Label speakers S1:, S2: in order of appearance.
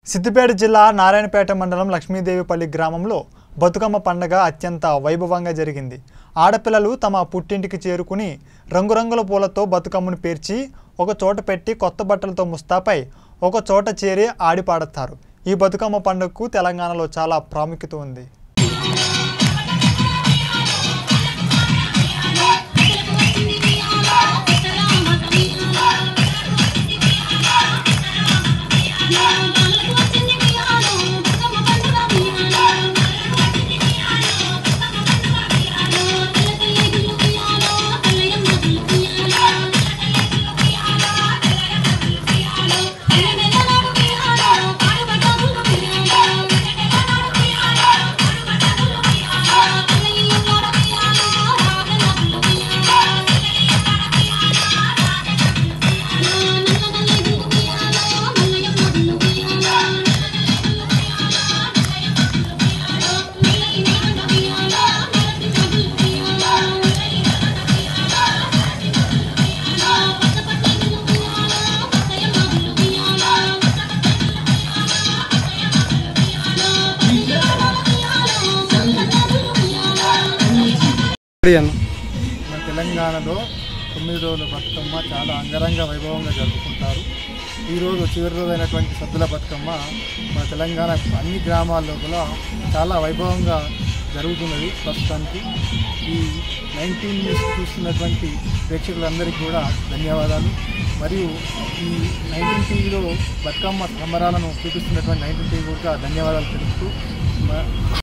S1: సిద్దిపేట జిల్లా నారాయణపేట మండలం లక్ష్మీదేవిపల్లి గ్రామంలో బతుకమ్మ పండగ అత్యంత వైభవంగా జరిగింది ఆడపిల్లలు తమ పుట్టింటికి చేరుకుని రంగురంగుల పూలతో బతుకమ్మను పేర్చి ఒక చోట పెట్టి కొత్త బట్టలతో ముస్తాపై ఒక చోట చేరి ఆడిపాడతారు ఈ బతుకమ్మ పండుగకు తెలంగాణలో చాలా ప్రాముఖ్యత ఉంది
S2: మన తెలంగాణలో తొమ్మిది రోజుల బతుకమ్మ చాలా అంగరంగ వైభవంగా జరుపుకుంటారు ఈరోజు చివరి రోజు అయినటువంటి సద్దుల బతుకమ్మ మన తెలంగాణ అన్ని గ్రామాల్లో కూడా చాలా వైభవంగా జరుగుతున్నది ప్రస్తుతానికి ఈ నైన్టీన్ న్యూస్ చూస్తున్నటువంటి ప్రేక్షకులందరికీ కూడా ధన్యవాదాలు మరియు ఈ నైన్టీన్ టీవీలో బతుకమ్మ సంబరాలను చూపిస్తున్నటువంటి నైన్టీన్ టీవీ కూడా ధన్యవాదాలు తెలుపుతూ మ-